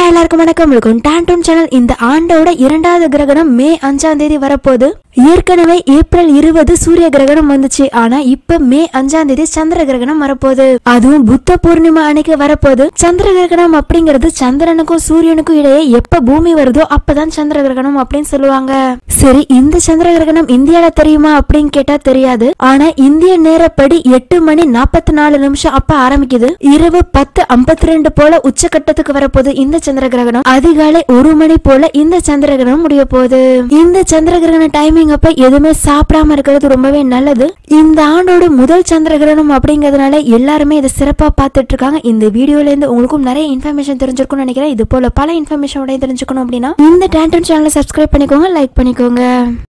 எல்லாருக்கும் வணக்கம் welcome டான்டோன் channel இந்த ஆண்டோட இரண்டாவது கிரகணம் மே அஞ்சாம் தேதி வரப்போகுது ஏற்கனவே ஏப்ரல் இருபது சூரிய கிரகணம் வந்துச்சு ஆனா இப்ப மே அஞ்சாம் தேதி சந்திர கிரகணம் வரப்போகுது அதுவும் புத்த பூர்ணிமா அன்னைக்கு வரப்போகுது சந்திர கிரகணம் அப்படிங்கிறது சந்திரனுக்கும் சூரியனுக்கும் இடையே எப்ப பூமி வருதோ அப்பதான் சந்திர கிரகணம் அப்படின்னு சொல்லுவாங்க சரி இந்த சந்திர கிரகணம் இந்தியால தெரியுமா அப்படின்னு கேட்டா தெரியாது ஆனா இந்திய நேரப்படி எட்டு மணி நாற்பத்தி நாலு நிமிஷம் அப்ப ஆரம்பிக்குது இரவு பத்து ஐம்பத்தி ரெண்டு போல உச்சக்கட்டத்துக்கு வரப்போகுது இந்த சந்திர கிரகணம் அதிகாலை ஒரு மணி போல இந்த சந்திர கிரகணம் முடிய போகுது இந்த சந்திர கிரகண டைமிங் அப்ப எதுவுமே சாப்பிடாம இருக்கிறது ரொம்பவே நல்லது இந்த ஆண்டோட முதல் சந்திர கிரகணம் அப்படிங்கறதுனால எல்லாருமே இதை சிறப்பா பார்த்துட்டு இருக்காங்க இந்த வீடியோல இருந்து உங்களுக்கும் நிறைய இன்ஃபர்மேஷன் தெரிஞ்சிருக்கும்னு நினைக்கிறேன் இது போல பல இன்ஃபர்மேஷன் தெரிஞ்சுக்கணும் அப்படின்னா இந்த டேண்டன் சேனலை சப்ஸ்கிரைப் பண்ணிக்கோங்க லைக் பண்ணிக்கோங்க